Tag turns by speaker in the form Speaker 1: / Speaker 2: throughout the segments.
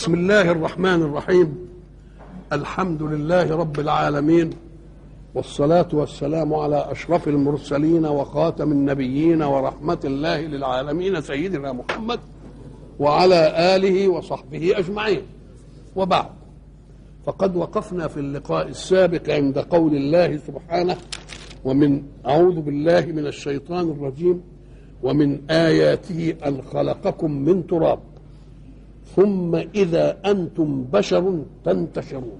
Speaker 1: بسم الله الرحمن الرحيم الحمد لله رب العالمين والصلاة والسلام على أشرف المرسلين وخاتم النبيين ورحمة الله للعالمين سيدنا محمد وعلى آله وصحبه أجمعين وبعد فقد وقفنا في اللقاء السابق عند قول الله سبحانه ومن أعوذ بالله من الشيطان الرجيم ومن آياته أن خلقكم من تراب ثم إذا أنتم بشر تنتشرون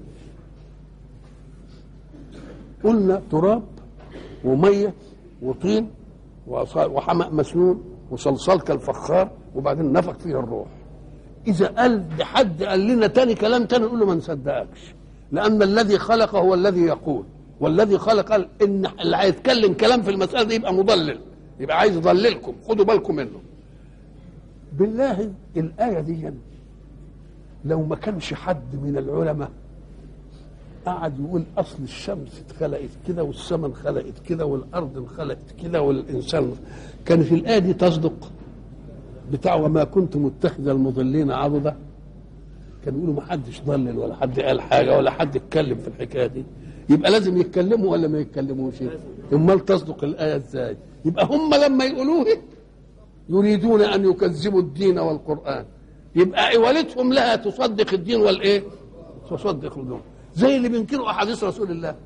Speaker 1: قلنا تراب ومية وطين وحمأ مسنون وصلصال كالفخار وبعدين نفخ فيه الروح إذا قال لحد قال لنا تاني كلام تاني نقول له ما نصدقكش لأن الذي خلق هو الذي يقول والذي خلق قال إن اللي هيتكلم كلام في المسألة دي يبقى مضلل يبقى عايز يضللكم خدوا بالكم منه بالله الآية دي لو ما كانش حد من العلماء قعد يقول اصل الشمس اتخلقت كده والسماء انخلقت كده والارض انخلقت كده والانسان كانت الايه دي تصدق بتاع وما كنت متخذ المضلين عضدا كان يقولوا ما حدش ضلل ولا حد قال حاجه ولا حد اتكلم في الحكايه دي يبقى لازم يتكلموا ولا ما يتكلموش امال تصدق الايه ازاي يبقى هم لما يقولوه يريدون ان يكذبوا الدين والقران يبقى والدهم لها تصدق الدين والايه تصدق الدين زي اللي بينكروا احاديث رسول الله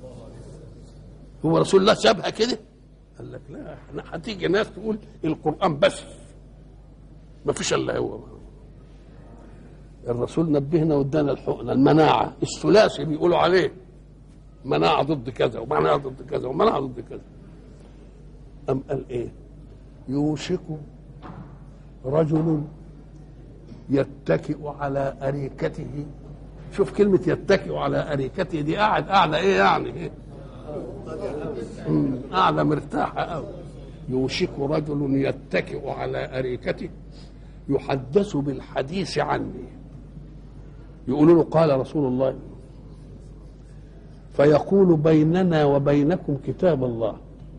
Speaker 1: هو رسول الله سابها كده قال لك لا احنا هتيجي ناس تقول القران بس ما فيش الا هو الرسول نبهنا وادانا الحقنه المناعه الثلاثي بيقولوا عليه مناعه ضد كذا ومناعه ضد كذا ومناعه ضد كذا ام قال ايه يوشك رجل يتكئ على أريكته شوف كلمة يتكئ على أريكته دي قاعد قاعدة إيه يعني إيه؟ قاعدة مرتاحة أوي يوشك رجل يتكئ على أريكته يحدث بالحديث عني يقولوا له قال رسول الله فيقول بيننا وبينكم كتاب الله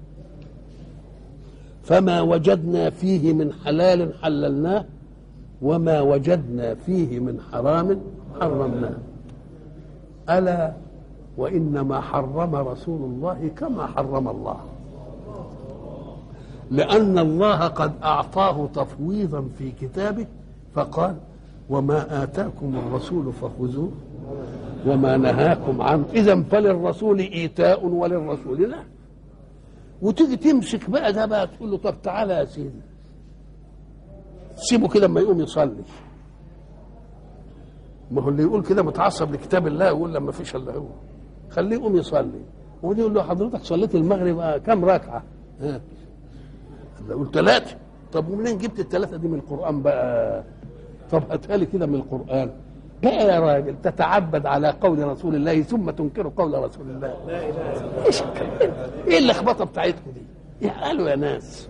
Speaker 1: فما وجدنا فيه من حلال حللناه وما وجدنا فيه من حرام حرمناه ألا وإنما حرم رسول الله كما حرم الله لأن الله قد أعطاه تفويضا في كتابه فقال وما آتاكم الرسول فخذوه وما نهاكم عنه إذا فللرسول إيتاء وللرسول لا وتيجي تمسك بقى ده بقى تقول له طب تعالى يا سيدي سيبه كده اما يقوم يصلي ما هو اللي يقول كده متعصب لكتاب الله يقول لما فيش الا هو خليه يقوم يصلي ودي يقول له حضرتك صليت المغرب كم ركعه؟ ها يقول ثلاثه طب ومنين جبت الثلاثه دي من القران بقى؟ طب هاتها لي كده من القران بقى يا راجل تتعبد على قول رسول الله ثم تنكر قول رسول الله لا اله ايش ايه اللخبطه بتاعتكم دي؟ يا قالوا يا ناس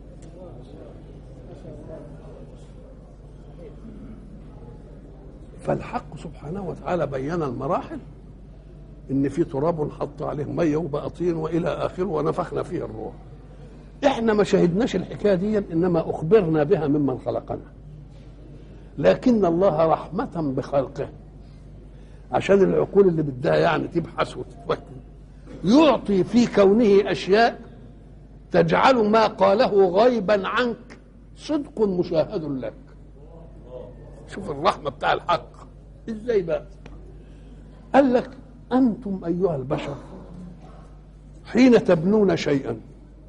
Speaker 1: فالحق سبحانه وتعالى بين المراحل ان في تراب حط عليه ميه وبقى طين والى اخره ونفخنا فيه الروح احنا ما شهدناش الحكايه دي انما اخبرنا بها ممن خلقنا لكن الله رحمه بخلقه عشان العقول اللي بدها يعني تبحث وتتوكل يعطي في كونه اشياء تجعل ما قاله غيبا عنك صدق مشاهد لك شوف الرحمة بتاع الحق ازاي بقى قال لك أنتم أيها البشر حين تبنون شيئا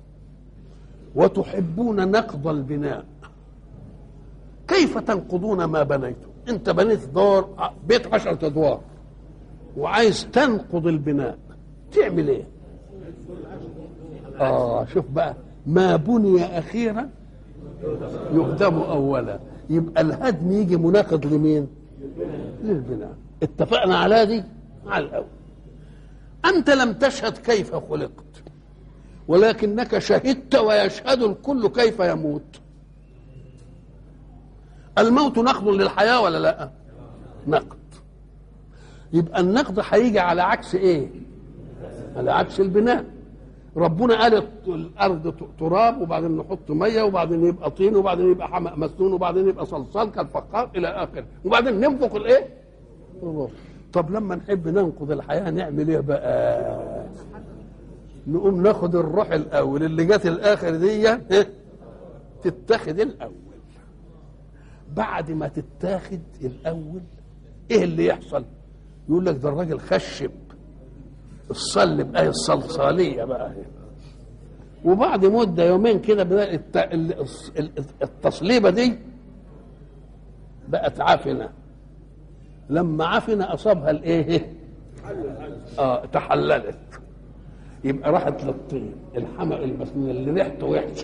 Speaker 1: وتحبون نقض البناء كيف تنقضون ما بنيتم انت بنيت دار بيت عشرة ادوار وعايز تنقض البناء تعمل ايه اه شوف بقى ما بني اخيرا يهدم اولا يبقى الهدم يجي مناقض لمين؟ للبناء اتفقنا على دي على الاول انت لم تشهد كيف خلقت ولكنك شهدت ويشهد الكل كيف يموت الموت نقض للحياه ولا لا نقد يبقى النقد هيجي على عكس ايه على عكس البناء ربنا قال الارض تراب وبعدين نحط ميه وبعدين يبقى طين وبعدين يبقى حمأ مسنون وبعدين يبقى صلصال كالفخار الى اخره وبعدين ننفخ الايه؟ الروح طب لما نحب ننقذ الحياه نعمل ايه بقى؟ نقوم ناخد الروح الاول اللي جت الاخر دي تتاخد الاول بعد ما تتاخد الاول ايه اللي يحصل؟ يقول لك ده الراجل خشب الصلب اهي الصلصاليه بقى هي. وبعد مده يومين كده بدأ الت- ال- ال- التصليبه دي بقت عفنه لما عفنه اصابها الايه؟ اه تحللت يبقى راحت للطين الحمق المسنون اللي ريحته وحشه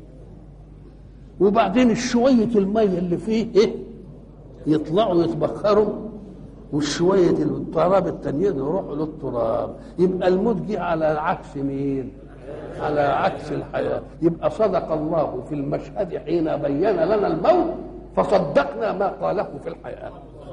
Speaker 1: وبعدين شويه الميه اللي فيه ايه؟ يطلعوا يتبخروا وشويه التراب التانيين يروحوا للتراب يبقى الموت جه على عكس مين؟ على عكس الحياه يبقى صدق الله في المشهد حين بين لنا الموت فصدقنا ما قاله في الحياه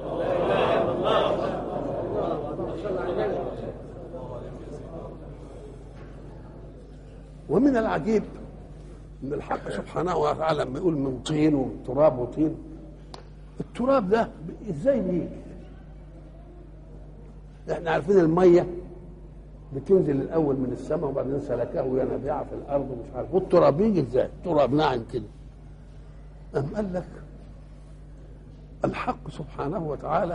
Speaker 1: ومن العجيب ان الحق سبحانه وتعالى لما يقول من طين وتراب وطين التراب ده ازاي بيجي؟ احنا عارفين الميه بتنزل الاول من السماء وبعدين سلكه ينابيع في الارض ومش عارف والتراب يجي ازاي؟ تراب ناعم كده أم قال لك الحق سبحانه وتعالى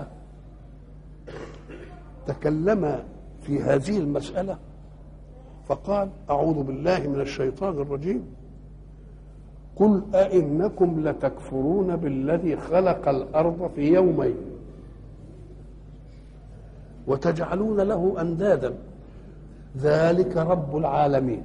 Speaker 1: تكلم في هذه المسألة فقال أعوذ بالله من الشيطان الرجيم قل أئنكم لتكفرون بالذي خلق الأرض في يومين وتجعلون له أندادا ذلك رب العالمين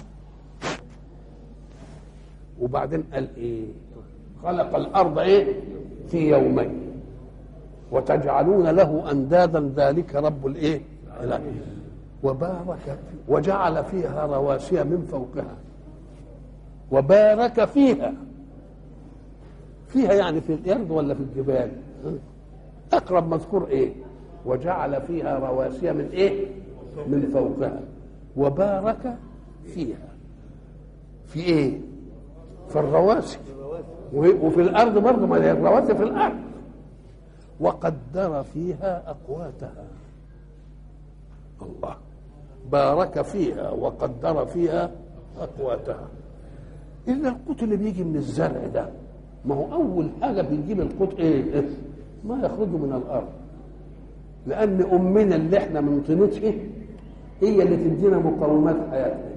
Speaker 1: وبعدين قال إيه خلق الأرض إيه في يومين وتجعلون له أندادا ذلك رب الإيه العالمين وبارك وجعل فيها رواسي من فوقها وبارك فيها فيها يعني في الارض ولا في الجبال اقرب مذكور ايه وجعل فيها رواسي من ايه من فوقها وبارك فيها في ايه في الرواسي وفي الارض برضه ما هي الرواسي في الارض وقدر فيها اقواتها الله بارك فيها وقدر فيها اقواتها الا القوت اللي بيجي من الزرع ده ما هو اول حاجه بنجيب القوت ايه ما يخرج من الارض لان امنا اللي احنا من طينتها هي اللي تدينا مقومات حياتنا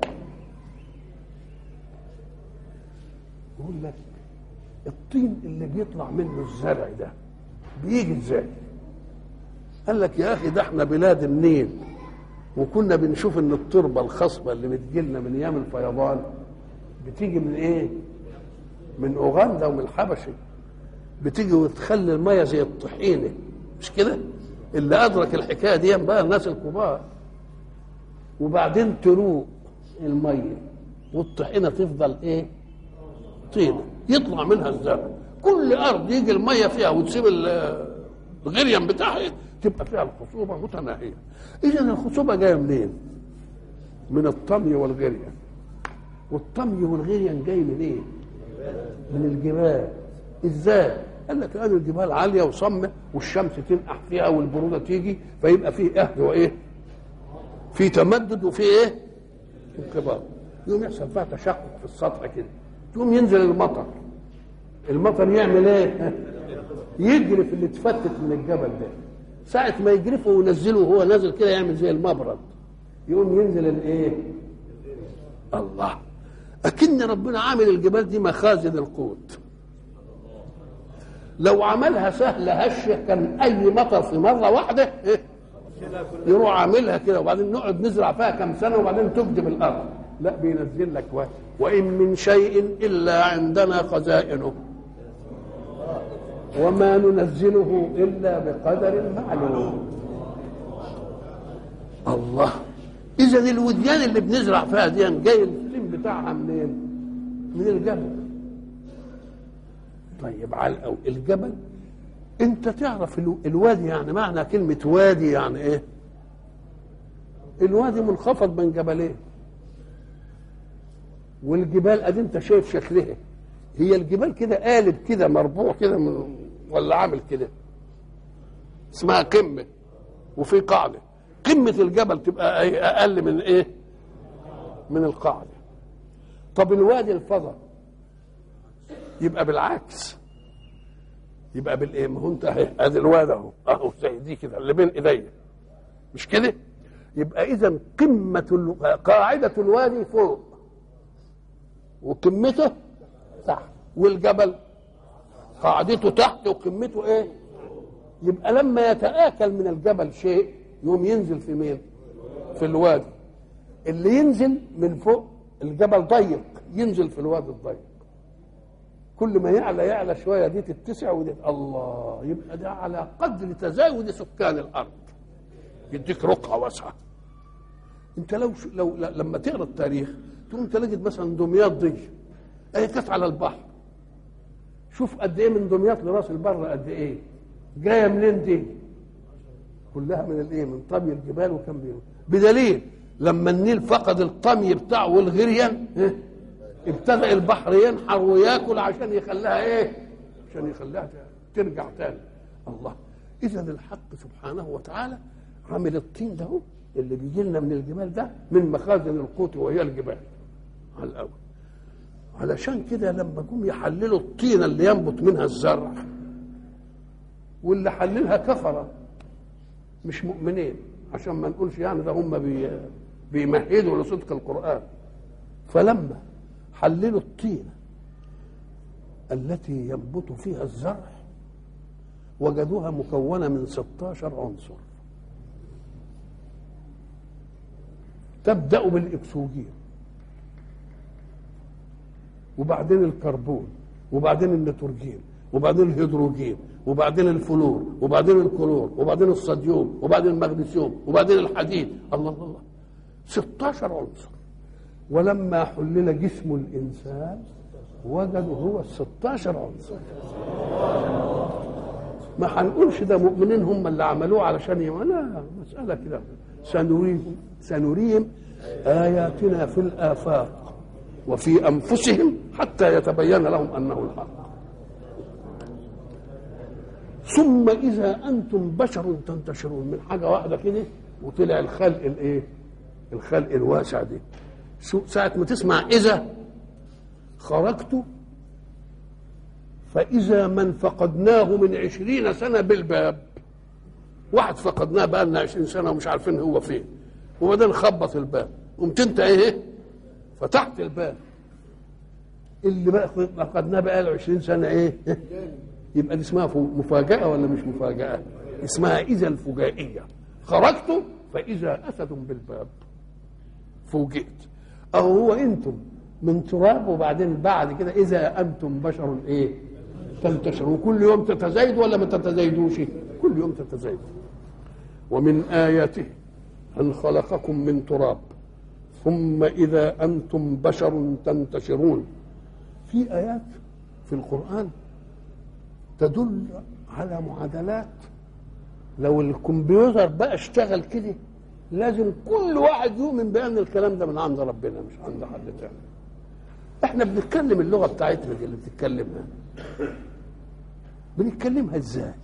Speaker 1: يقول لك الطين اللي بيطلع منه الزرع ده بيجي ازاي قال لك يا اخي ده احنا بلاد النيل وكنا بنشوف ان التربه الخصبه اللي بتجيلنا من ايام الفيضان بتيجي من ايه من اوغندا ومن الحبشه بتيجي وتخلي الميه زي الطحينه مش كده اللي ادرك الحكايه دي بقى الناس الكبار وبعدين تروق الميه والطحينه تفضل ايه طينه يطلع منها الزرع كل ارض يجي الميه فيها وتسيب الغريم بتاعها تبقى فيها الخصوبه متناهيه اذا الخصوبه جايه منين من الطمي والغريم والطمي والغريم جاي من ايه من الجبال ازاي قال لك لان الجبال عاليه وصمه والشمس تنقح فيها والبروده تيجي فيبقى فيه اهد وايه في تمدد وفي ايه انقباض يقوم يحصل فيها تشقق في السطح كده يقوم ينزل المطر المطر يعمل ايه يجرف اللي اتفتت من الجبل ده ساعة ما يجرفه وينزله وهو نازل كده يعمل زي المبرد يقوم ينزل الايه الله أكن ربنا عامل الجبال دي مخازن القوت لو عملها سهلة هشة كان أي مطر في مرة واحدة إيه؟ يروح عاملها كده وبعدين نقعد نزرع فيها كم سنة وبعدين تكذب الأرض لا بينزل لك واحد وإن من شيء إلا عندنا خزائنه وما ننزله إلا بقدر معلوم الله إذا الوديان اللي بنزرع فيها دي جاي الفلين بتاعها منين؟ من الجبل طيب على الأول الجبل انت تعرف الوادي يعني معنى كلمة وادي يعني ايه الوادي منخفض بين جبلين والجبال ادي انت شايف شكلها هي الجبال كده قالب كده مربوع كده من ولا عامل كده اسمها قمه وفي قاعده قمه الجبل تبقى إيه؟ اقل من ايه من القاعده طب الوادي الفضل يبقى بالعكس يبقى بالايه ما هو انت اهي ادي الوادي اهو اهو زي دي كده اللي بين ايديا مش كده يبقى اذا قمه ال... قاعده الوادي فوق وقمته تحت والجبل قاعدته تحت وقمته ايه يبقى لما يتآكل من الجبل شيء يوم ينزل في مين في الوادي اللي ينزل من فوق الجبل ضيق ينزل في الوادي الضيق كل ما يعلى يعلى شويه دي تتسع ودي الله يبقى ده على قدر تزايد سكان الارض يديك رقعه واسعه انت لو لو لما تقرا التاريخ تقوم تجد مثلا دمياط دي هي كانت على البحر شوف قد ايه من دمياط لراس البر قد ايه جايه منين دي كلها من الايه من طمي الجبال وكم بيهم بدليل لما النيل فقد الطمي بتاعه والغريان إيه؟ ابتدأ البحر ينحر وياكل عشان يخليها ايه عشان يخليها ترجع تاني الله اذا الحق سبحانه وتعالى عامل الطين ده اللي بيجي لنا من الجبال ده من مخازن القوت وهي الجبال على الاول علشان كده لما جم يحللوا الطينه اللي ينبت منها الزرع واللي حللها كفره مش مؤمنين عشان ما نقولش يعني ده هم بي بيمهدوا لصدق القران فلما حللوا الطينه التي ينبت فيها الزرع وجدوها مكونه من 16 عنصر تبدا بالاكسجين وبعدين الكربون وبعدين النيتروجين وبعدين الهيدروجين وبعدين الفلور وبعدين الكلور وبعدين الصوديوم وبعدين المغنيسيوم وبعدين الحديد الله الله الله 16 عنصر ولما حلل جسم الانسان وجدوا هو ال 16 عنصر ما هنقولش ده مؤمنين هم اللي عملوه علشان يم... لا مسألة كده سنريهم سنريهم آياتنا في الآفاق وفي أنفسهم حتى يتبين لهم أنه الحق ثم إذا أنتم بشر تنتشرون من حاجة واحدة كده وطلع الخلق الإيه؟ الخلق الواسع دي ساعة ما تسمع إذا خرجت فإذا من فقدناه من عشرين سنة بالباب واحد فقدناه بقى لنا عشرين سنة ومش عارفين هو فين وبعدين خبط الباب قمت انت ايه فتحت الباب اللي بقى فقدناه بقى له 20 سنة ايه يبقى دي اسمها مفاجأة ولا مش مفاجأة اسمها إذا الفجائية خرجت فإذا أسد بالباب فوجئت أو هو أنتم من تراب وبعدين بعد كده إذا أنتم بشر إيه تنتشروا كل يوم تتزايدوا ولا ما تتزايدوش كل يوم تتزايدوا ومن آياته أن خلقكم من تراب ثم إذا أنتم بشر تنتشرون في آيات في القرآن تدل على معادلات لو الكمبيوتر بقى اشتغل كده لازم كل واحد يؤمن بأن الكلام ده من عند ربنا مش عند حد تاني احنا بنتكلم اللغة بتاعتنا دي اللي بتتكلمها بنتكلمها ازاي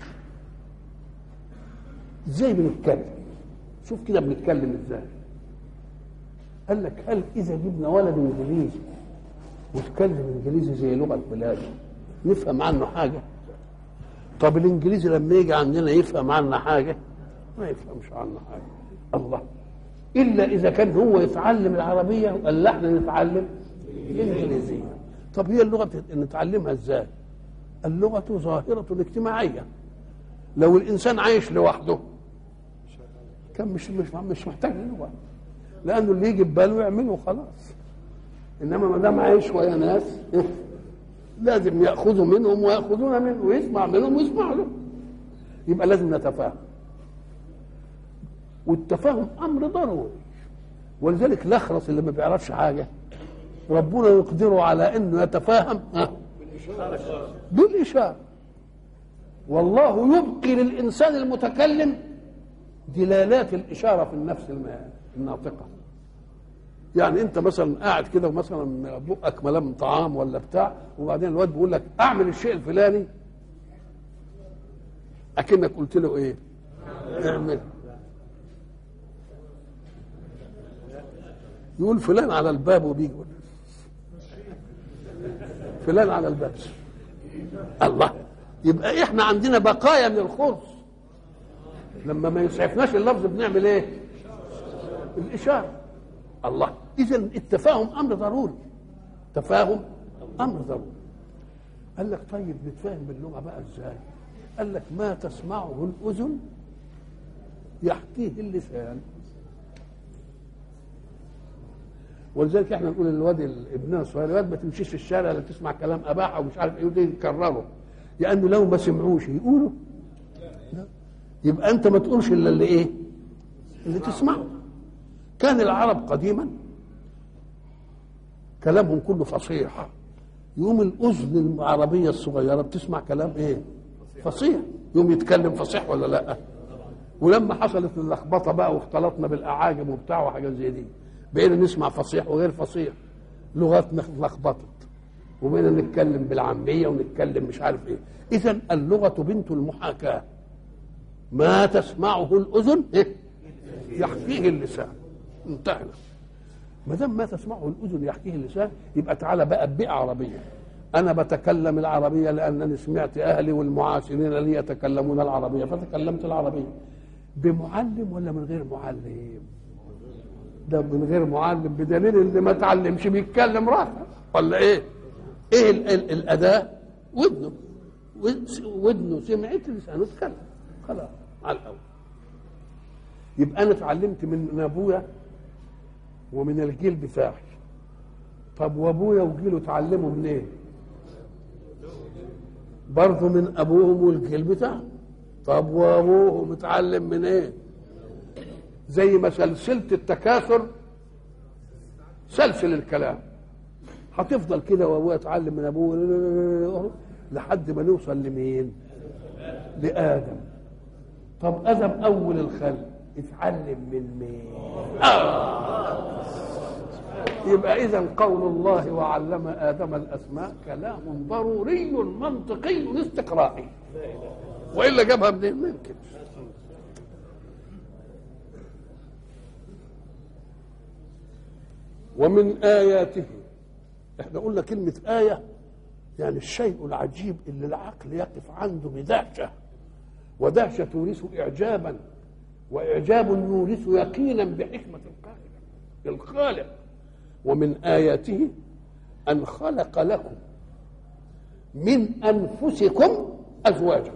Speaker 1: ازاي بنتكلم شوف كده بنتكلم ازاي قال لك هل اذا جبنا ولد انجليزي وتكلم انجليزي زي لغه بلاده نفهم عنه حاجه طب الانجليزي لما يجي عندنا يفهم عنا حاجه ما يفهمش عنا حاجه الله الا اذا كان هو يتعلم العربيه ولا احنا نتعلم الانجليزيه طب هي اللغه نتعلمها ازاي اللغه ظاهره اجتماعيه لو الانسان عايش لوحده كان مش مش مش محتاج لغه لانه اللي يجي بباله يعمله خلاص انما ما دام عايش ويا ناس لازم ياخذوا منهم وياخذون منه ويسمع منهم ويسمع له يبقى لازم نتفاهم والتفاهم امر ضروري ولذلك الاخرس اللي ما بيعرفش حاجه ربنا يقدره على انه يتفاهم بالاشاره والله يبقي للانسان المتكلم دلالات الاشاره في النفس الناطقه يعني انت مثلا قاعد كده ومثلا بقك ملام طعام ولا بتاع وبعدين الواد بيقول لك اعمل الشيء الفلاني اكنك قلت له ايه اعمل يقول فلان على الباب وبيجي يقول فلان على الباب الله يبقى احنا عندنا بقايا من الخبز لما ما يسعفناش اللفظ بنعمل ايه الاشاره الله اذا التفاهم امر ضروري تفاهم امر ضروري قال لك طيب نتفاهم باللغه بقى ازاي قال لك ما تسمعه الاذن يحكيه اللسان ولذلك احنا نقول للواد ابننا الصغير الواد ما تمشيش في الشارع لا تسمع كلام اباحه ومش عارف ايه ودي يكرره لانه لو ما سمعوش يقولوا لا يبقى انت ما تقولش الا اللي ايه اللي تسمعه كان العرب قديما كلامهم كله فصيح يوم الاذن العربيه الصغيره بتسمع كلام ايه فصيح يوم يتكلم فصيح ولا لا ولما حصلت اللخبطه بقى واختلطنا بالاعاجم وبتاع وحاجات زي دي بقينا نسمع فصيح وغير فصيح لغاتنا لخبطت وبقينا نتكلم بالعاميه ونتكلم مش عارف ايه اذا اللغه بنت المحاكاه ما تسمعه الاذن إيه؟ يحكيه اللسان انتهينا ما دام ما تسمعه الاذن يحكيه اللسان يبقى تعالى بقى ببيئه عربيه انا بتكلم العربيه لانني سمعت اهلي والمعاصرين لي يتكلمون العربيه فتكلمت العربيه بمعلم ولا من غير معلم ده من غير معلم بدليل اللي ما تعلمش بيتكلم راسه ولا ايه ايه ال ال الاداه ودنه ودنه سمعت لسانه اتكلم خلاص على الاول يبقى انا اتعلمت من ابويا ومن الجيل بتاعي طب وابويا وجيله اتعلموا منين إيه؟ برضه من ابوهم والجيل بتاعهم طب وابوهم اتعلم من ايه زي ما سلسله التكاثر سلسل الكلام هتفضل كده وابويا اتعلم من ابوه لحد ما نوصل لمين لادم طب ادم اول الخلق اتعلم من مين آه. يبقى اذا قول الله وعلم ادم الاسماء كلام ضروري منطقي استقرائي والا جابها منين ممكن ومن اياته احنا قلنا كلمه ايه يعني الشيء العجيب اللي العقل يقف عنده بدهشه ودهشه تورث اعجابا واعجاب يورث يقينا بحكمه القائل الخالق ومن آياته أن خلق لكم من أنفسكم أزواجا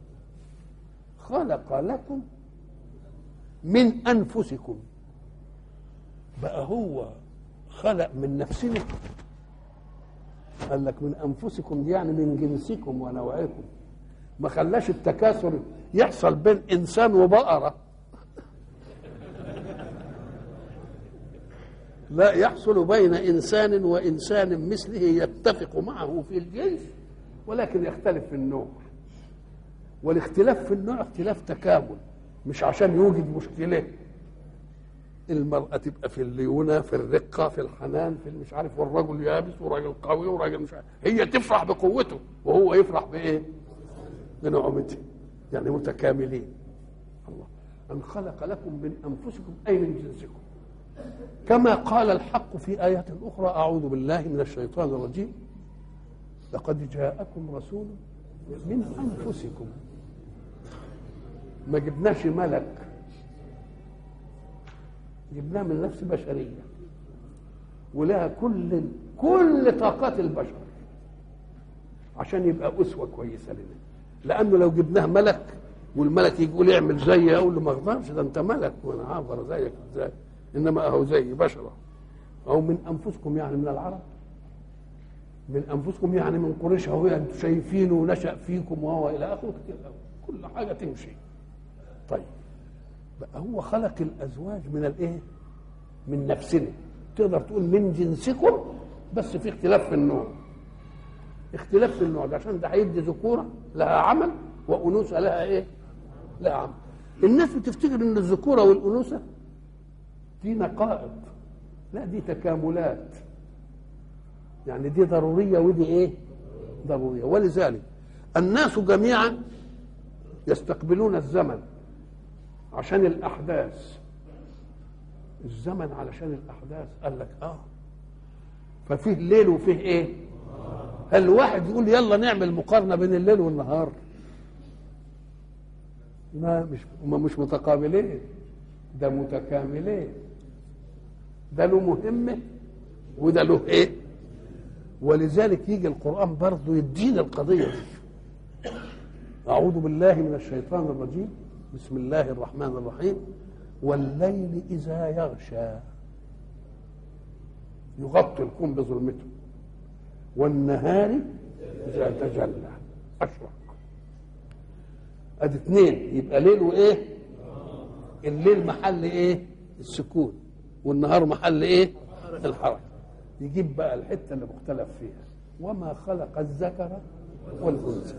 Speaker 1: خلق لكم من أنفسكم بقى هو خلق من نفسنا قال لك من أنفسكم دي يعني من جنسكم ونوعكم ما خلاش التكاثر يحصل بين إنسان وبقرة لا يحصل بين انسان وانسان مثله يتفق معه في الجنس ولكن يختلف في النوع والاختلاف في النوع اختلاف تكامل مش عشان يوجد مشكله المرأة تبقى في الليونة في الرقة في الحنان في مش عارف والرجل يابس وراجل قوي وراجل مش عارف هي تفرح بقوته وهو يفرح بإيه؟ بنعومته يعني متكاملين الله أن خلق لكم من أنفسكم أي من جنسكم كما قال الحق في آيات أخرى أعوذ بالله من الشيطان الرجيم لقد جاءكم رسول من أنفسكم ما جبناش ملك جبناه من نفس بشرية ولها كل كل طاقات البشر عشان يبقى أسوة كويسة لنا لأنه لو جبناه ملك والملك يقول اعمل زيي أقول له ما أقدرش ده أنت ملك وأنا عابر زيك إزاي انما اهو زي بشره او من انفسكم يعني من العرب من انفسكم يعني من قريش اهو انتم شايفينه ونشا فيكم وهو الى اخره كتير قوي كل حاجه تمشي طيب بقى هو خلق الازواج من الايه من نفسنا تقدر تقول من جنسكم بس في اختلاف في النوع اختلاف في النوع ده عشان ده هيدي ذكوره لها عمل وانوثه لها ايه لها عمل الناس بتفتكر ان الذكوره والانوثه دي نقائض لا دي تكاملات يعني دي ضروريه ودي ايه ضروريه ولذلك الناس جميعا يستقبلون الزمن عشان الاحداث الزمن علشان الاحداث قال لك اه ففيه ليل وفيه ايه هل واحد يقول يلا نعمل مقارنه بين الليل والنهار ما مش هما مش متقابلين ده متكاملين ده له مهمه وده له ايه ولذلك يجي القران برضه يدينا القضيه دي اعوذ بالله من الشيطان الرجيم بسم الله الرحمن الرحيم والليل اذا يغشى يغطي الكون بظلمته والنهار اذا تجلى اشرق ادي اثنين يبقى ليل وايه الليل محل ايه السكون والنهار محل ايه الحركه يجيب بقى الحته اللي مختلف فيها وما خلق الذكر والانثى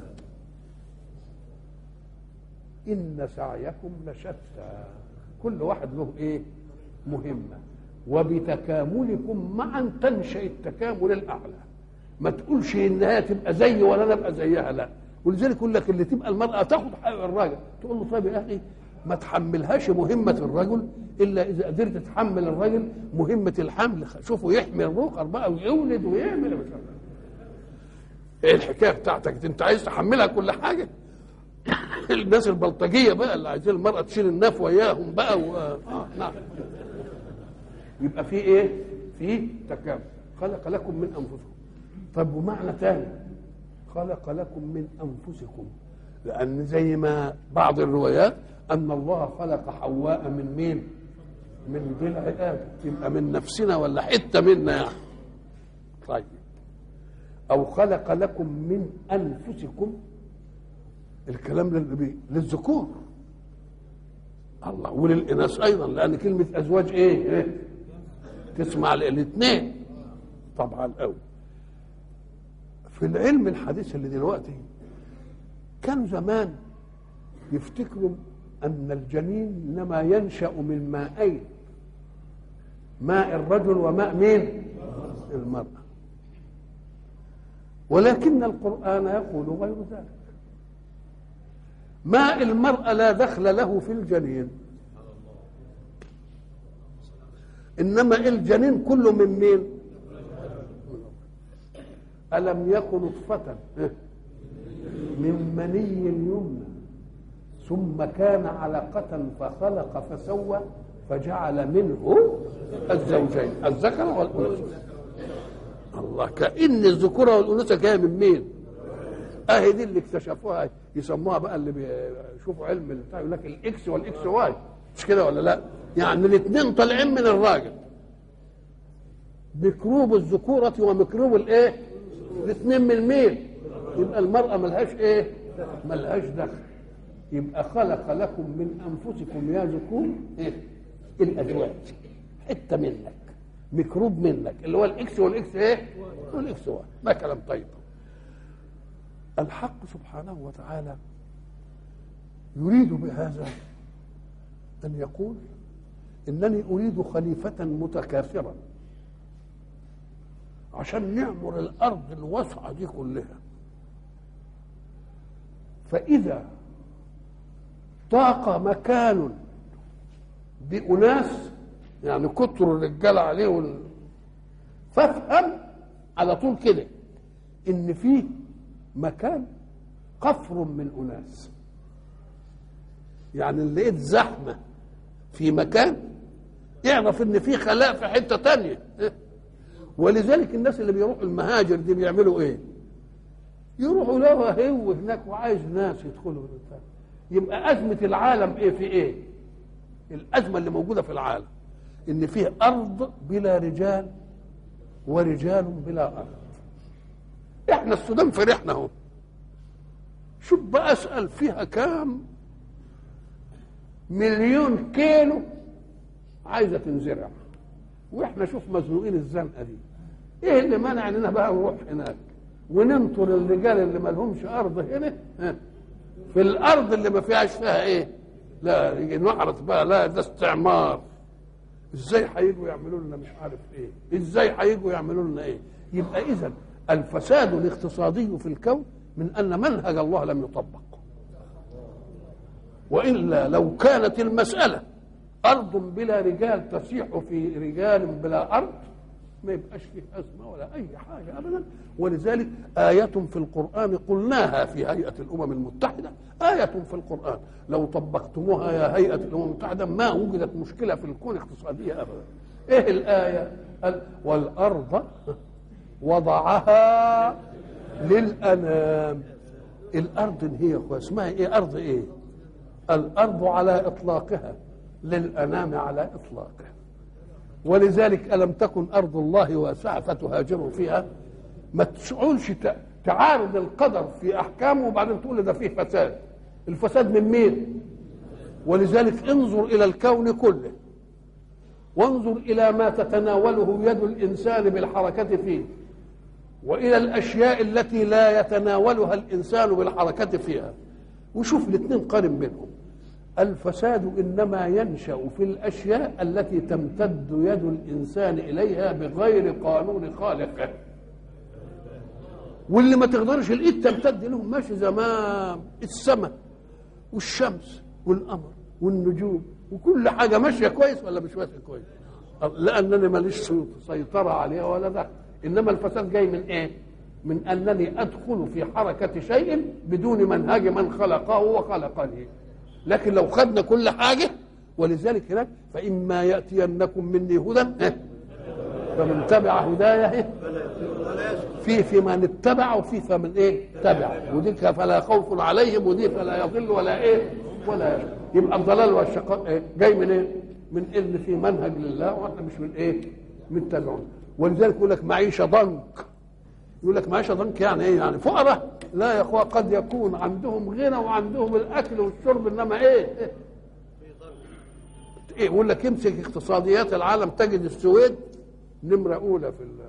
Speaker 1: ان سعيكم لشتى كل واحد له ايه مهمه وبتكاملكم معا تنشا التكامل الاعلى ما تقولش انها تبقى زي ولا انا ابقى زيها لا ولذلك يقول لك اللي تبقى المراه تاخد حق الراجل تقول له طيب يا اخي ما تحملهاش مهمه الرجل الا اذا قدرت تحمل الرجل مهمه الحمل شوفوا يحمل الرقر بقى ويولد ويعمل مش عارف ايه الحكايه بتاعتك دي انت عايز تحملها كل حاجه الناس البلطجيه بقى اللي عايزين المراه تشيل الناف وياهم بقى و... آه نعم يبقى في ايه في تكامل خلق لكم من انفسكم طب ومعنى ثاني خلق لكم من انفسكم لان زي ما بعض الروايات ان الله خلق حواء من مين من ضلع ادم يبقى من نفسنا ولا حته منا يعني طيب او خلق لكم من انفسكم الكلام لل- للذكور الله وللاناث ايضا لان كلمه ازواج ايه, إيه؟ تسمع الاثنين طبعا قوي في العلم الحديث اللي دلوقتي كانوا زمان يفتكروا ان الجنين انما ينشا من مائين ماء الرجل وماء مين المراه ولكن القران يقول غير ذلك ماء المراه لا دخل له في الجنين انما الجنين كله من مين الم يكن نطفه من مني يمنى ثم كان علقة فخلق فسوى فجعل منه الزوجين الذكر والأنثى الله كأن الذكورة والأنوثة جاية من مين؟ اهي دي اللي اكتشفوها يسموها بقى اللي بيشوفوا علم بتاع يقول لك الاكس والاكس واي مش كده ولا لا؟ يعني الاثنين طالعين من الراجل ميكروب الذكورة وميكروب الايه؟ الاثنين من مين؟ يبقى المرأة ملهاش ايه؟ ملهاش دخل يبقى خلق لكم من انفسكم يا ذكور ايه؟ الازواج حته منك ميكروب منك اللي هو الاكس والاكس ايه؟ والاكس واي ما كلام طيب الحق سبحانه وتعالى يريد بهذا ان يقول انني اريد خليفه متكاثرا عشان نعمر الارض الواسعه دي كلها فاذا ضاق مكان بأناس يعني كتر الرجال عليه وال... فافهم على طول كده ان فيه مكان قفر من اناس يعني اللي لقيت زحمه في مكان يعرف ان في خلاء في حته تانية ولذلك الناس اللي بيروحوا المهاجر دي بيعملوا ايه يروحوا له هو هناك وعايز ناس يدخلوا البتاع. يبقى أزمة العالم إيه في إيه؟ الأزمة اللي موجودة في العالم إن فيه أرض بلا رجال ورجال بلا أرض إحنا السودان فرحنا أهو شوف بقى أسأل فيها كام مليون كيلو عايزة تنزرع وإحنا شوف مزنوقين الزنقة دي إيه اللي منع إننا بقى نروح هناك وننطر الرجال اللي ما لهمش أرض هنا ها في الارض اللي ما فيهاش فيها ايه لا يجي نعرض بقى لا ده استعمار ازاي هيجوا يعملوا لنا مش عارف ايه ازاي هيجوا يعملوا لنا ايه يبقى اذا الفساد الاقتصادي في الكون من ان منهج الله لم يطبق والا لو كانت المساله ارض بلا رجال تسيح في رجال بلا ارض ما يبقاش فيه ازمه ولا اي حاجه ابدا ولذلك ايه في القران قلناها في هيئه الامم المتحده ايه في القران لو طبقتموها يا هيئه الامم المتحده ما وجدت مشكله في الكون اقتصاديه ابدا ايه الايه قال والارض وضعها للانام الارض هي اسمها ايه ارض ايه الارض على اطلاقها للانام على اطلاقها ولذلك الم تكن ارض الله واسعه فتهاجروا فيها ما تشعرش تعارض القدر في احكامه وبعدين تقول ده فيه فساد الفساد من مين ولذلك انظر الى الكون كله وانظر الى ما تتناوله يد الانسان بالحركه فيه والى الاشياء التي لا يتناولها الانسان بالحركه فيها وشوف الاثنين قارن بينهم الفساد انما ينشا في الاشياء التي تمتد يد الانسان اليها بغير قانون خالقه واللي ما تقدرش الايد تمتد له ماشي زمان السماء والشمس والقمر والنجوم وكل حاجه ماشيه كويس ولا مش ماشيه كويس لانني ماليش سيطره عليها ولا ده انما الفساد جاي من ايه من انني ادخل في حركه شيء بدون منهج من خلقه وخلقني لكن لو خدنا كل حاجه ولذلك هناك فاما ياتينكم مني هدى فمن تبع هدايه في في من اتبع وفي فمن ايه تبع ودي فلا خوف عليهم ودي فلا يضل ولا ايه ولا يشقى يبقى الضلال والشقاء إيه؟ جاي من ايه من ان في منهج لله واحنا مش من ايه من تبعون ولذلك يقول لك معيشه ضنك يقول لك معيشه ضنك يعني ايه يعني فقراء لا يا اخوة قد يكون عندهم غنى وعندهم الاكل والشرب انما ايه ايه, إيه؟ يقول لك امسك اقتصاديات العالم تجد السويد نمره اولى في الله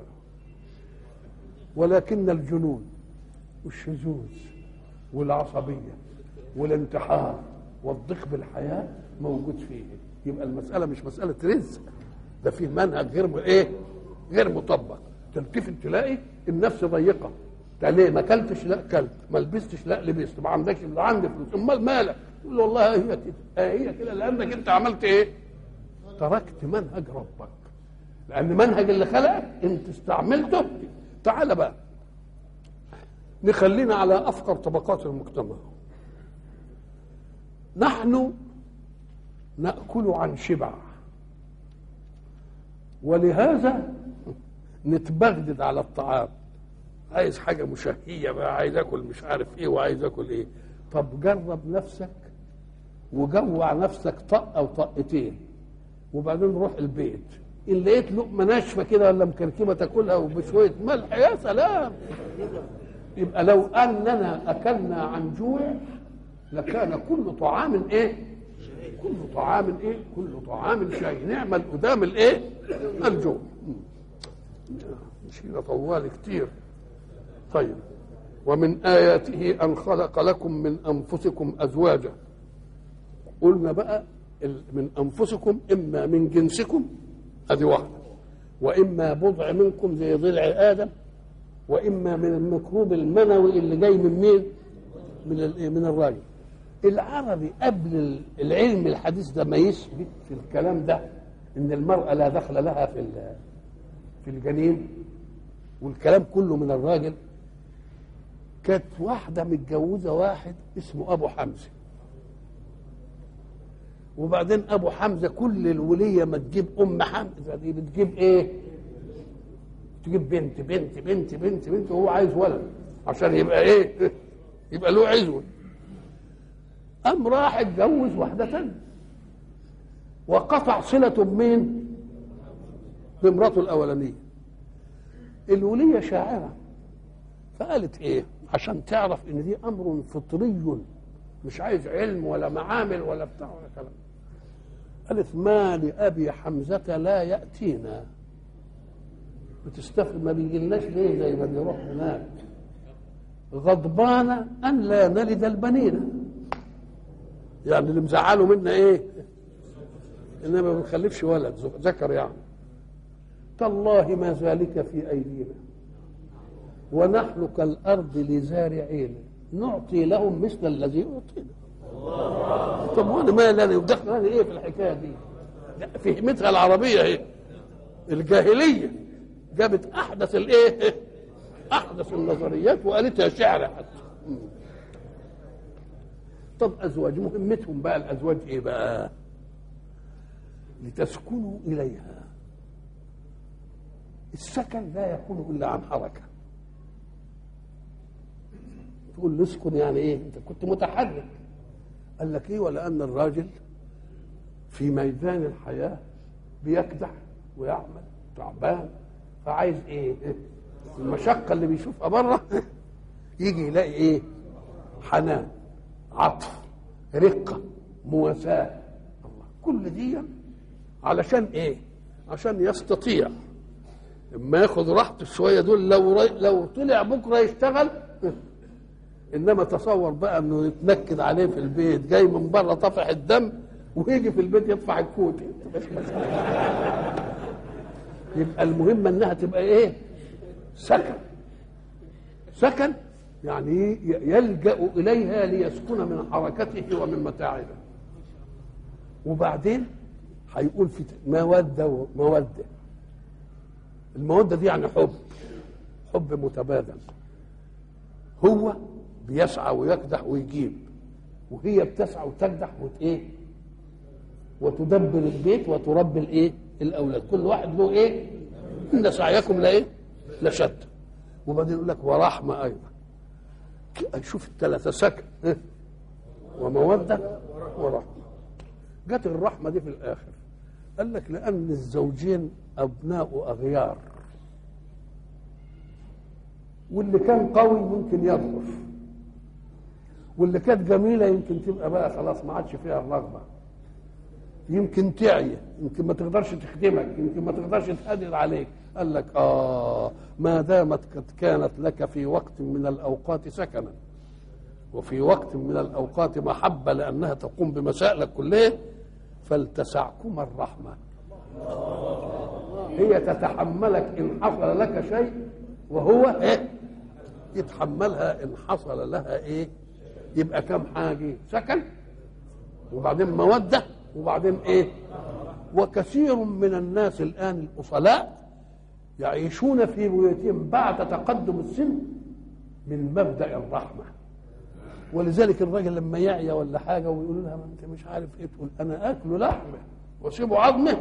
Speaker 1: ولكن الجنون والشذوذ والعصبيه والانتحار والضيق بالحياه موجود فيه يبقى المساله مش مساله رزق ده فيه منهج غير ايه غير مطبق تلتفت تلاقي النفس ضيقه ليه ما اكلتش لا اكلت ما لبستش لا لبست ما عندكش لا عندي فلوس امال مالك تقول له والله هي كده هي كده لانك انت عملت ايه تركت منهج ربك لان منهج اللي خلقك انت استعملته تعال بقى نخلينا على افقر طبقات المجتمع نحن ناكل عن شبع ولهذا نتبغدد على الطعام عايز حاجه مشهيه بقى عايز اكل مش عارف ايه وعايز اكل ايه طب جرب نفسك وجوع نفسك طق او طقتين وبعدين روح البيت ان لقيت لقمه ناشفه كده ولا مكركبه تاكلها وبشويه ملح يا سلام يبقى لو اننا اكلنا عن جوع لكان كل طعام ايه كل طعام ايه كل طعام شيء نعمل قدام الايه الجوع مشينا طوال كتير طيب ومن آياته أن خلق لكم من أنفسكم أزواجا قلنا بقى من أنفسكم إما من جنسكم هذه واحدة وإما بضع منكم زي ضلع آدم وإما من الميكروب المنوي اللي جاي من مين؟ من من الراجل العربي قبل العلم الحديث ده ما يثبت في الكلام ده ان المرأة لا دخل لها في في الجنين والكلام كله من الراجل كانت واحدة متجوزة واحد اسمه أبو حمزة وبعدين أبو حمزة كل الولية ما تجيب أم حمزة دي بتجيب إيه؟ تجيب بنت بنت بنت بنت بنت وهو عايز ولد عشان يبقى إيه؟ يبقى له عزوة قام راح اتجوز واحدة تانية وقطع صلة بمين؟ بمراته الأولانية الولية شاعرة فقالت إيه؟ عشان تعرف ان دي امر فطري مش عايز علم ولا معامل ولا بتاع ولا كلام قالت ما لابي حمزه لا ياتينا بتستفد ما بيجيلناش ليه زي ما بيروح هناك غضبان ان لا نلد البنين يعني اللي مزعله منا ايه انما ما بنخلفش ولد ذكر يعني تالله ما ذلك في ايدينا ونحن كالارض لزارعين نعطي لهم مثل الذي اعطينا طب وانا ما انا يدخل انا ايه في الحكايه دي فهمتها العربيه ايه الجاهليه جابت احدث الايه احدث النظريات وقالتها شعر حتى طب ازواج مهمتهم بقى الازواج ايه بقى لتسكنوا اليها السكن لا يكون الا عن حركه تقول نسكن يعني ايه انت كنت متحرك قال لك ايه ولان الراجل في ميدان الحياه بيكدح ويعمل تعبان فعايز ايه المشقه اللي بيشوفها بره يجي يلاقي ايه حنان عطف رقه مواساه الله كل دي علشان ايه عشان يستطيع اما ياخد راحته شويه دول لو لو طلع بكره يشتغل انما تصور بقى انه يتنكد عليه في البيت جاي من بره طفح الدم ويجي في البيت يطفح الكوت يبقى المهم انها تبقى ايه سكن سكن يعني يلجا اليها ليسكن من حركته ومن متاعبه وبعدين هيقول في موده وموده الموده دي يعني حب حب متبادل هو بيسعى ويكدح ويجيب وهي بتسعى وتكدح وت وتدبر البيت وتربي الايه الاولاد كل واحد له ايه ان سعيكم لايه لشد وبعدين يقول لك ورحمه ايضا شوف الثلاثه سكن إيه؟ وموده ورحمه جت الرحمه دي في الاخر قال لك لان الزوجين ابناء اغيار واللي كان قوي ممكن يضعف واللي كانت جميله يمكن تبقى بقى خلاص ما عادش فيها الرغبه يمكن تعي يمكن ما تقدرش تخدمك يمكن ما تقدرش تقدر عليك قال لك اه ما دامت قد كانت لك في وقت من الاوقات سكنا وفي وقت من الاوقات محبه لانها تقوم بمسائلك كلها فلتسعكما الرحمه هي تتحملك ان حصل لك شيء وهو ايه يتحملها ان حصل لها ايه يبقى كم حاجه سكن وبعدين موده وبعدين ايه وكثير من الناس الان الاصلاء يعيشون في بيوتهم بعد تقدم السن من مبدا الرحمه ولذلك الراجل لما يعيا ولا حاجه ويقول لها ما انت مش عارف ايه تقول انا اكل لحمه واسيبه عظمه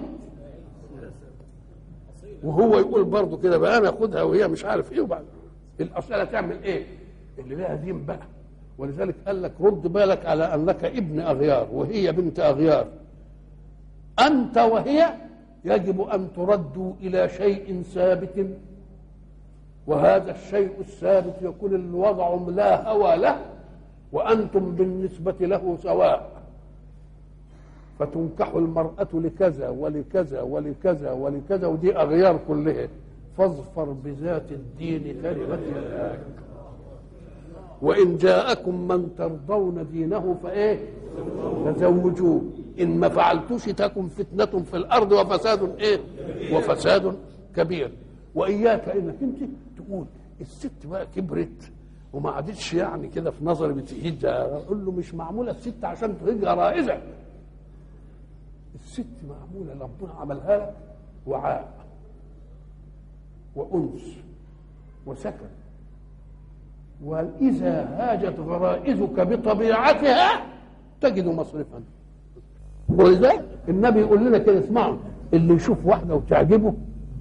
Speaker 1: وهو يقول برضه كده بقى انا اخدها وهي مش عارف ايه وبعد الاصاله تعمل ايه اللي لها دين بقى ولذلك قال لك رد بالك على انك ابن اغيار وهي بنت اغيار انت وهي يجب ان تردوا الى شيء ثابت وهذا الشيء الثابت يكون الوضع لا هوى له وانتم بالنسبه له سواء فتنكح المرأة لكذا ولكذا ولكذا ولكذا ودي أغيار كلها فاظفر بذات الدين تربت يداك وإن جاءكم من ترضون دينه فإيه فزوجوه إن ما فعلتوش تكن فتنة في الأرض وفساد إيه وفساد كبير وإياك إنك أنت تقول الست بقى كبرت وما عادتش يعني كده في نظري بتهج اقول له مش معموله الست عشان تهج رائزه الست معموله ربنا عملها لك وعاء وانس وسكن واذا هاجت غرائزك بطبيعتها تجد مصرفا ولذلك النبي يقول لنا كده اسمعوا اللي يشوف واحده وتعجبه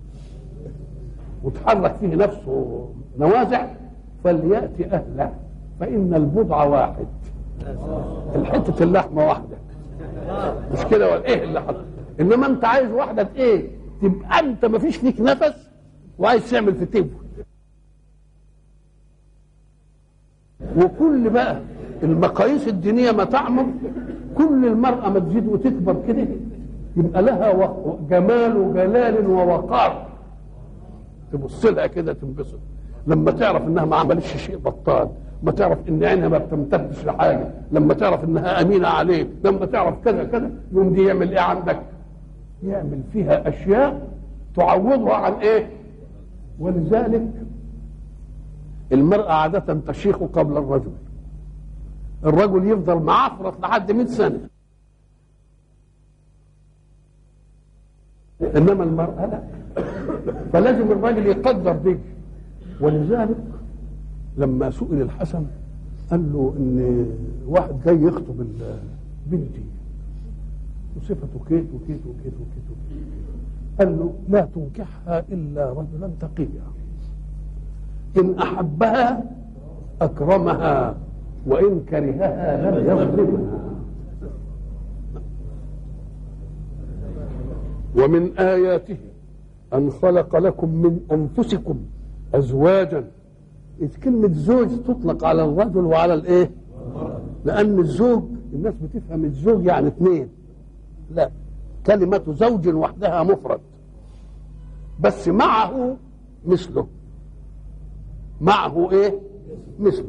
Speaker 1: وتحرك فيه نفسه نوازع فلياتي اهله فان البضع واحد الحته اللحمه واحده مش كده ولا ايه اللي حصل انما انت عايز واحده ايه تبقى انت ما فيش فيك نفس وعايز تعمل في تبو وكل بقى المقاييس الدينيه ما تعمر كل المراه ما تزيد وتكبر كده يبقى لها جمال وجلال ووقار تبص لها كده تنبسط لما تعرف انها ما عملتش شيء بطال ما تعرف ان عينها ما بتمتدش لحاجه لما تعرف انها امينه عليك لما تعرف كذا كذا يوم دي يعمل ايه عندك يعمل فيها اشياء تعوضها عن ايه ولذلك المرأة عادة تشيخ قبل الرجل الرجل يفضل معفرط لحد 100 سنة إنما المرأة لا فلازم الراجل يقدر دي ولذلك لما سئل الحسن قال له ان واحد جاي يخطب ال- بنتي وصفته كيت وكيت وكيت وكيت وكيت قال له لا تنكحها الا رجلا تقيا ان احبها اكرمها وان كرهها لم يظلمها ومن اياته ان خلق لكم من انفسكم ازواجا إذ كلمة زوج تطلق على الرجل وعلى الإيه؟ لأن الزوج الناس بتفهم الزوج يعني اثنين لا كلمة زوج وحدها مفرد بس معه مثله معه إيه؟ مثله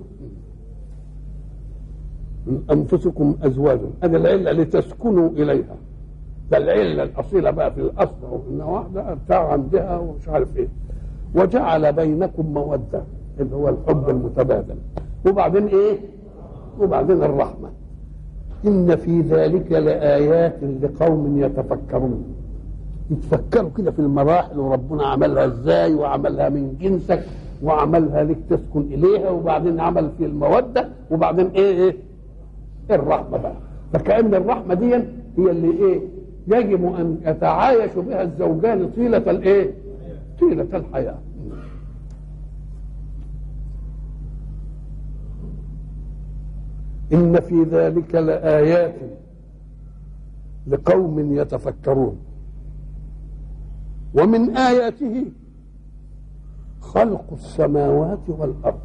Speaker 1: من أنفسكم أزواجا هذه العلة لتسكنوا إليها ده العلة الأصيلة بقى في الأصل إن واحدة بتاع عندها ومش عارف إيه وجعل بينكم مودة اللي هو الحب المتبادل وبعدين ايه وبعدين الرحمة إن في ذلك لآيات لقوم يتفكرون يتفكروا كده في المراحل وربنا عملها ازاي وعملها من جنسك وعملها لك تسكن إليها وبعدين عمل في المودة وبعدين ايه ايه الرحمة بقى فكأن الرحمة دي هي اللي ايه يجب أن يتعايش بها الزوجان طيلة الايه طيلة الحياة إن في ذلك لآيات لقوم يتفكرون ومن آياته خلق السماوات والأرض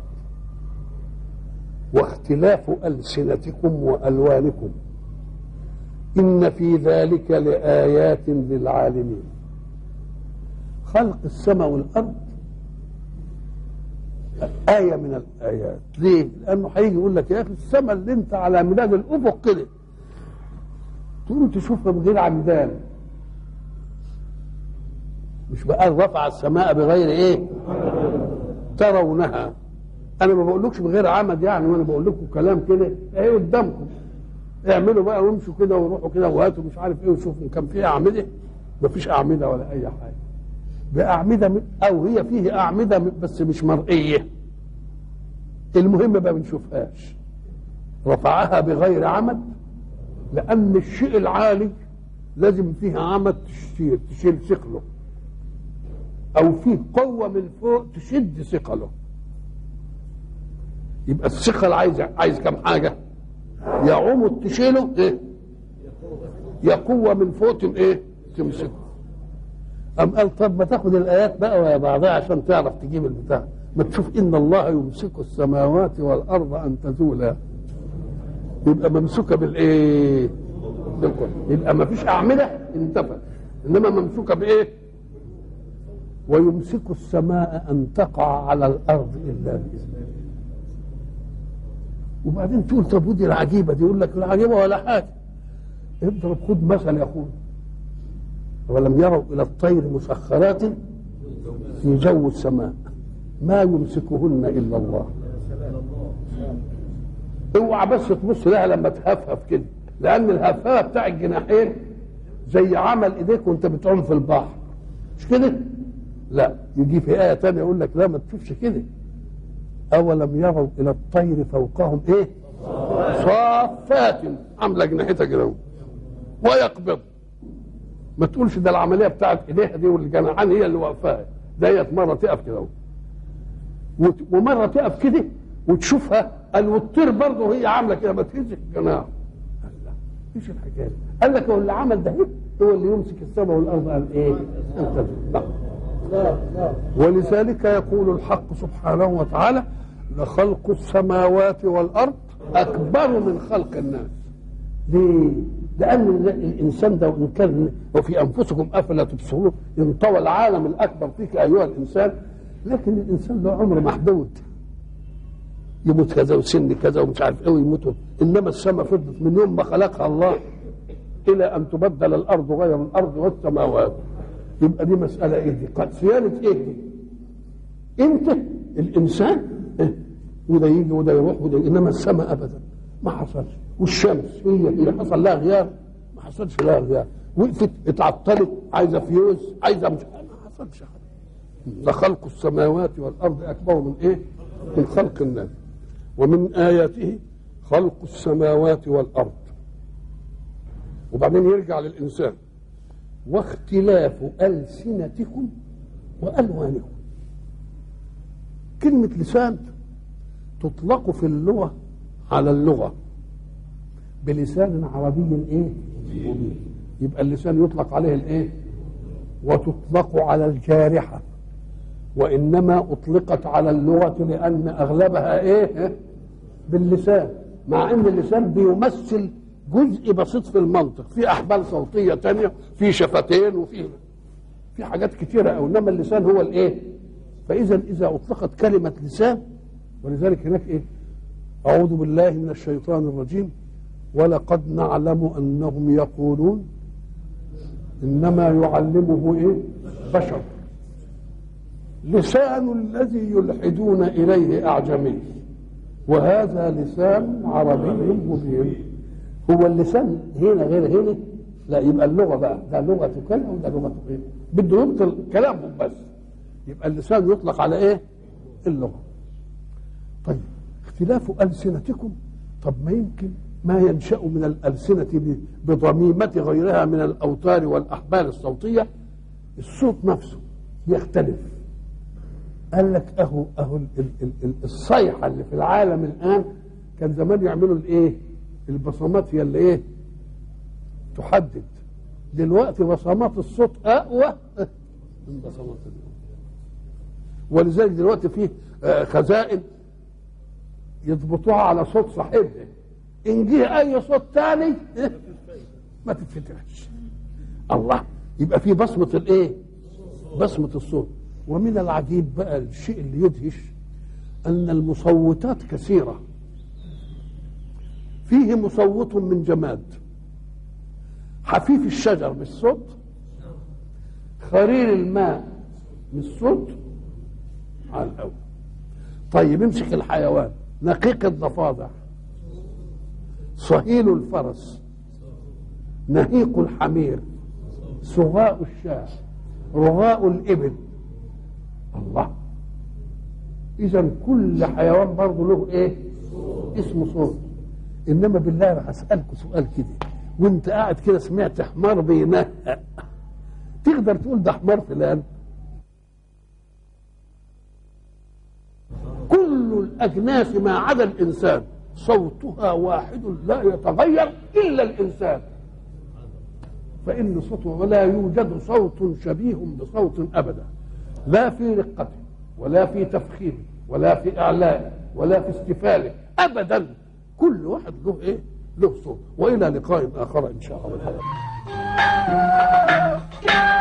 Speaker 1: واختلاف ألسنتكم وألوانكم إن في ذلك لآيات للعالمين خلق السماء والأرض آية من الآيات ليه؟ لأنه هيجي يقول لك يا أخي السماء اللي أنت على مداد الأفق كده تقوم تشوفها بغير عمدان مش بقى رفع السماء بغير إيه؟ ترونها أنا ما بقولكش بغير عمد يعني وأنا بقول لكم كلام كده إيه قدامكم اعملوا بقى وامشوا كده وروحوا كده وهاتوا مش عارف ايه وشوفوا كان فيها اعمده مفيش اعمده ولا اي حاجه باعمده م- او هي فيه اعمده م- بس مش مرئيه المهم ما بنشوفهاش رفعها بغير عمد لان الشيء العالي لازم فيه عمد تشيل تشيل ثقله او فيه قوه من فوق تشد ثقله يبقى الثقل عايز عايز كم حاجه يا عمود تشيله ايه يا قوه من فوق تم ايه تمسكه أم قال طب ما تاخد الآيات بقى ويا بعضها عشان تعرف تجيب البتاع ما تشوف إن الله يمسك السماوات والأرض أن تزولا يبقى ممسوكة بالإيه؟ بالقوة. يبقى ما فيش أعمدة انتفت إنما ممسوكة بإيه؟ ويمسك السماء أن تقع على الأرض إلا بإذنه وبعدين تقول طب ودي العجيبة دي يقول لك العجيبة ولا حاجة اضرب خد مثل يا أخوي ولم يروا إلى الطير مسخرات في جو السماء ما يمسكهن إلا الله اوعى بس تبص لها لما تهفهف كده لأن الهفهفة بتاع الجناحين زي عمل إيديك وأنت بتعوم في البحر مش كده؟ لا يجي في آية تانية يقول لك لا ما تشوفش كده أولم يروا إلى الطير فوقهم إيه؟ صافات عاملة جناحتها كده ويقبض ما تقولش ده العمليه بتاعت ايديها دي والجناحان هي اللي واقفاها ديت مره تقف كده وت- ومره تقف كده وتشوفها قال والطير برضه هي عامله كده ما تهزش الجناح قال لا ايش الحكايه دي؟ قال لك هو اللي عمل ده هو اللي يمسك السماء والارض قال ايه؟ انت لا. ولذلك يقول الحق سبحانه وتعالى لخلق السماوات والارض اكبر من خلق الناس ليه؟ لأن الإنسان ده وإن كان وفي أنفسكم أفلا تبصرون انطوى العالم الأكبر فيك أيها الإنسان لكن الإنسان له عمر محدود يموت كذا وسن كذا ومش عارف إيه ويموت إنما السماء فضلت من يوم ما خلقها الله الى ان تبدل الارض غير الارض والسماوات يبقى دي مساله ايه دي قد صيانه ايه دي انت الانسان إيه؟ وده يجي وده يروح وده يجي. انما السماء ابدا ما حصلش والشمس هي اللي حصل لها غيار ما حصلش لها غيار وقفت اتعطلت عايزه فيوز عايزه مش ما حصلش حاجه لخلق السماوات والارض اكبر من ايه؟ من خلق الناس ومن اياته خلق السماوات والارض وبعدين يرجع للانسان واختلاف السنتكم والوانكم كلمه لسان تطلق في اللغه على اللغه بلسان عربي ايه مبين يبقى اللسان يطلق عليه الايه وتطلق على الجارحه وانما اطلقت على اللغه لان اغلبها ايه باللسان مع ان اللسان بيمثل جزء بسيط في المنطق في احبال صوتيه تانية في شفتين وفي في حاجات كتيره قوي انما اللسان هو الايه فاذا اذا اطلقت كلمه لسان ولذلك هناك ايه اعوذ بالله من الشيطان الرجيم ولقد نعلم انهم يقولون انما يعلمه ايه بشر لسان الذي يلحدون اليه اعجمي وهذا لسان عربي مبين هو اللسان هنا غير هنا لا يبقى اللغه بقى ده لغه كذا وده لغه ايه بده يبطل كلامهم بس يبقى اللسان يطلق على ايه اللغه طيب اختلاف السنتكم طب ما يمكن ما ينشا من الالسنه بضميمه غيرها من الاوتار والاحبال الصوتيه الصوت نفسه يختلف قال لك اهو اهو ال- ال- ال- الصيحه اللي في العالم الان كان زمان يعملوا الايه البصمات هي اللي ايه تحدد دلوقتي بصمات الصوت اقوى من بصمات اليوم ولذلك دلوقتي في آه، خزائن يضبطوها على صوت صاحبها ان جه اي صوت تاني إيه؟ ما تتفتحش الله يبقى في بصمه الايه بصمه الصوت ومن العجيب بقى الشيء اللي يدهش ان المصوتات كثيره فيه مصوت من جماد حفيف الشجر بالصوت خرير الماء بالصوت على الاول طيب امسك الحيوان نقيق الضفادع صهيل الفرس نهيق الحمير سغاء الشاة رغاء الإبل الله إذا كل حيوان برضه له إيه؟ اسمه صوت إنما بالله راح أسألكم سؤال كده وأنت قاعد كده سمعت حمار بينهق تقدر تقول ده حمار فلان كل الأجناس ما عدا الإنسان صوتها واحد لا يتغير إلا الإنسان فإن صوته ولا يوجد صوت شبيه بصوت أبدا لا في رقته ولا في تفخيمه ولا في إعلائه ولا في استفاله أبدا كل واحد له إيه له صوت وإلى لقاء آخر إن شاء الله